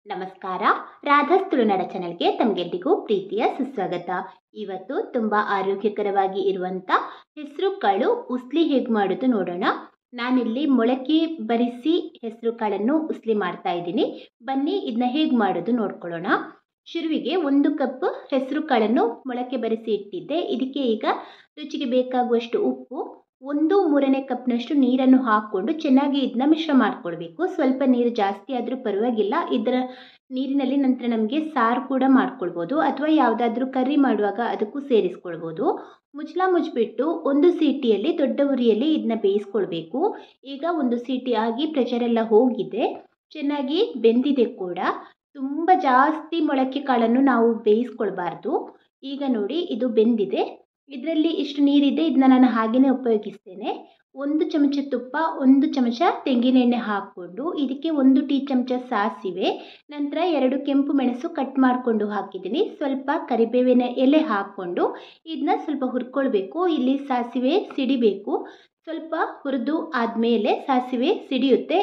ನಮಸ್ಕಾರ ರಾಧಾಸ್ ತುಳುನಾಡ ಚಾನಲ್ಗೆ ತಮಗೆಲ್ರಿಗೂ ಪ್ರೀತಿಯ ಸುಸ್ವಾಗತ ಇವತ್ತು ತುಂಬ ಆರೋಗ್ಯಕರವಾಗಿ ಇರುವಂಥ ಹೆಸರು ಕಾಳು ಉಸ್ಲಿ ಹೇಗೆ ಮಾಡೋದು ನೋಡೋಣ ನಾನಿಲ್ಲಿ ಮೊಳಕೆ ಬರಿಸಿ ಹೆಸರು ಕಾಳನ್ನು ಉಸ್ಲಿ ಮಾಡ್ತಾ ಇದ್ದೀನಿ ಬನ್ನಿ ಇದನ್ನ ಹೇಗೆ ಮಾಡೋದು ನೋಡ್ಕೊಳ್ಳೋಣ ಶುರುವಿಗೆ ಒಂದು ಕಪ್ ಹೆಸರು ಕಾಳನ್ನು ಮೊಳಕೆ ಬರಿಸಿ ಇಟ್ಟಿದ್ದೆ ಇದಕ್ಕೆ ಈಗ ರುಚಿಗೆ ಬೇಕಾಗುವಷ್ಟು ಉಪ್ಪು ಒಂದು ಮೂರನೇ ಕಪ್ನಷ್ಟು ನೀರನ್ನು ಹಾಕ್ಕೊಂಡು ಚೆನ್ನಾಗಿ ಇದನ್ನ ಮಿಶ್ರ ಮಾಡ್ಕೊಳ್ಬೇಕು ಸ್ವಲ್ಪ ನೀರು ಜಾಸ್ತಿ ಆದರೂ ಪರವಾಗಿಲ್ಲ ಇದರ ನೀರಿನಲ್ಲಿ ನಂತರ ನಮಗೆ ಸಾರು ಕೂಡ ಮಾಡ್ಕೊಳ್ಬೋದು ಅಥವಾ ಯಾವುದಾದ್ರೂ ಕರ್ರಿ ಮಾಡುವಾಗ ಅದಕ್ಕೂ ಸೇರಿಸ್ಕೊಳ್ಬೋದು ಮುಚ್ಚಳ ಮುಚ್ಚಿಬಿಟ್ಟು ಒಂದು ಸೀಟಿಯಲ್ಲಿ ದೊಡ್ಡ ಉರಿಯಲ್ಲಿ ಇದನ್ನ ಬೇಯಿಸ್ಕೊಳ್ಬೇಕು ಈಗ ಒಂದು ಸೀಟಿ ಆಗಿ ಪ್ರೆಷರ್ ಎಲ್ಲ ಹೋಗಿದೆ ಚೆನ್ನಾಗಿ ಬೆಂದಿದೆ ಕೂಡ ತುಂಬ ಜಾಸ್ತಿ ಮೊಳಕೆ ಕಾಳನ್ನು ನಾವು ಬೇಯಿಸ್ಕೊಳ್ಬಾರ್ದು ಈಗ ನೋಡಿ ಇದು ಬೆಂದಿದೆ ಇದರಲ್ಲಿ ಇಷ್ಟು ನೀರಿದೆ ಇದನ್ನ ನಾನು ಹಾಗೆಯೇ ಉಪಯೋಗಿಸ್ತೇನೆ ಒಂದು ಚಮಚ ತುಪ್ಪ ಒಂದು ಚಮಚ ತೆಂಗಿನೆಣ್ಣೆ ಹಾಕ್ಕೊಂಡು ಇದಕ್ಕೆ ಒಂದು ಟೀ ಚಮಚ ಸಾಸಿವೆ ನಂತರ ಎರಡು ಕೆಂಪು ಮೆಣಸು ಕಟ್ ಮಾಡಿಕೊಂಡು ಹಾಕಿದ್ದೀನಿ ಸ್ವಲ್ಪ ಕರಿಬೇವಿನ ಎಲೆ ಹಾಕ್ಕೊಂಡು ಇದನ್ನ ಸ್ವಲ್ಪ ಹುರ್ಕೊಳ್ಬೇಕು ಇಲ್ಲಿ ಸಾಸಿವೆ ಸಿಡಿಬೇಕು ಸ್ವಲ್ಪ ಹುರಿದು ಆದಮೇಲೆ ಸಾಸಿವೆ ಸಿಡಿಯುತ್ತೆ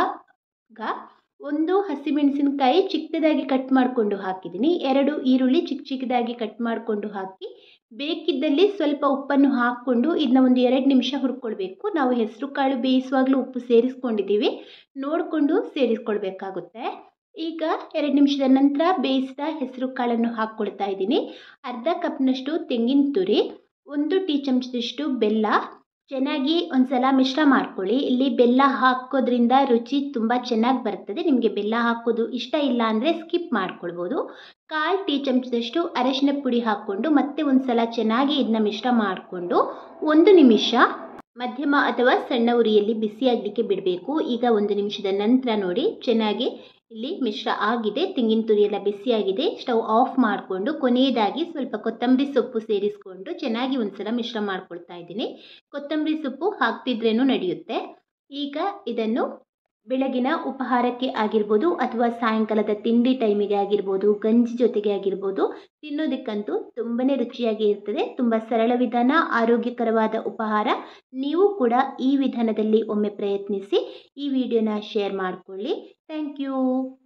ಆಗ ಒಂದು ಹಸಿಮೆಣಸಿನಕಾಯಿ ಚಿಕ್ಕದಾಗಿ ಕಟ್ ಮಾಡಿಕೊಂಡು ಹಾಕಿದ್ದೀನಿ ಎರಡು ಈರುಳ್ಳಿ ಚಿಕ್ಕ ಚಿಕ್ಕದಾಗಿ ಕಟ್ ಮಾಡಿಕೊಂಡು ಹಾಕಿ ಬೇಕಿದ್ದಲ್ಲಿ ಸ್ವಲ್ಪ ಉಪ್ಪನ್ನು ಹಾಕ್ಕೊಂಡು ಇದನ್ನ ಒಂದು ಎರಡು ನಿಮಿಷ ಹುರ್ಕೊಳ್ಬೇಕು ನಾವು ಹೆಸರು ಕಾಳು ಬೇಯಿಸುವಾಗಲೂ ಉಪ್ಪು ಸೇರಿಸ್ಕೊಂಡಿದ್ದೀವಿ ನೋಡಿಕೊಂಡು ಸೇರಿಸ್ಕೊಳ್ಬೇಕಾಗುತ್ತೆ ಈಗ ಎರಡು ನಿಮಿಷದ ನಂತರ ಬೇಯಿಸಿದ ಹೆಸರು ಕಾಳನ್ನು ಹಾಕ್ಕೊಳ್ತಾ ಇದ್ದೀನಿ ಅರ್ಧ ಕಪ್ನಷ್ಟು ತೆಂಗಿನ ತುರಿ ಒಂದು ಟೀ ಚಮಚದಷ್ಟು ಬೆಲ್ಲ ಚೆನ್ನಾಗಿ ಒಂದ್ಸಲ ಮಿಶ್ರ ಮಾಡ್ಕೊಳ್ಳಿ ಇಲ್ಲಿ ಬೆಲ್ಲ ಹಾಕೋದ್ರಿಂದ ರುಚಿ ತುಂಬ ಚೆನ್ನಾಗಿ ಬರ್ತದೆ ನಿಮಗೆ ಬೆಲ್ಲ ಹಾಕೋದು ಇಷ್ಟ ಇಲ್ಲ ಅಂದರೆ ಸ್ಕಿಪ್ ಮಾಡ್ಕೊಳ್ಬೋದು ಕಾಲು ಟೀ ಚಮಚದಷ್ಟು ಅರಶಿನ ಪುಡಿ ಹಾಕ್ಕೊಂಡು ಮತ್ತೆ ಒಂದ್ಸಲ ಚೆನ್ನಾಗಿ ಇದನ್ನ ಮಿಶ್ರ ಮಾಡಿಕೊಂಡು ಒಂದು ನಿಮಿಷ ಮಧ್ಯಮ ಅಥವಾ ಸಣ್ಣ ಉರಿಯಲ್ಲಿ ಬಿಸಿಯಾಗಲಿಕ್ಕೆ ಬಿಡಬೇಕು ಈಗ ಒಂದು ನಿಮಿಷದ ನಂತರ ನೋಡಿ ಚೆನ್ನಾಗಿ ಇಲ್ಲಿ ಮಿಶ್ರ ಆಗಿದೆ ತೆಂಗಿನ ತುರಿ ಎಲ್ಲ ಬಿಸಿಯಾಗಿದೆ ಸ್ಟವ್ ಆಫ್ ಮಾಡಿಕೊಂಡು ಕೊನೆಯದಾಗಿ ಸ್ವಲ್ಪ ಕೊತ್ತಂಬರಿ ಸೊಪ್ಪು ಸೇರಿಸ್ಕೊಂಡು ಚೆನ್ನಾಗಿ ಒಂದ್ಸಲ ಮಿಶ್ರ ಮಾಡ್ಕೊಳ್ತಾ ಇದ್ದೀನಿ ಕೊತ್ತಂಬರಿ ಸೊಪ್ಪು ಹಾಕ್ತಿದ್ರೇನು ನಡೆಯುತ್ತೆ ಈಗ ಇದನ್ನು ಬೆಳಗಿನ ಉಪಹಾರಕ್ಕೆ ಆಗಿರ್ಬೋದು ಅಥವಾ ಸಾಯಂಕಾಲದ ತಿಂಡಿ ಟೈಮಿಗೆ ಆಗಿರ್ಬೋದು ಗಂಜಿ ಜೊತೆಗೆ ಆಗಿರ್ಬೋದು ತಿನ್ನೋದಕ್ಕಂತೂ ತುಂಬನೇ ರುಚಿಯಾಗಿ ಇರ್ತದೆ ತುಂಬ ಸರಳ ವಿಧಾನ ಆರೋಗ್ಯಕರವಾದ ಉಪಹಾರ ನೀವು ಕೂಡ ಈ ವಿಧಾನದಲ್ಲಿ ಒಮ್ಮೆ ಪ್ರಯತ್ನಿಸಿ ಈ ವಿಡಿಯೋನ ಶೇರ್ ಮಾಡಿಕೊಳ್ಳಿ ಥ್ಯಾಂಕ್ ಯು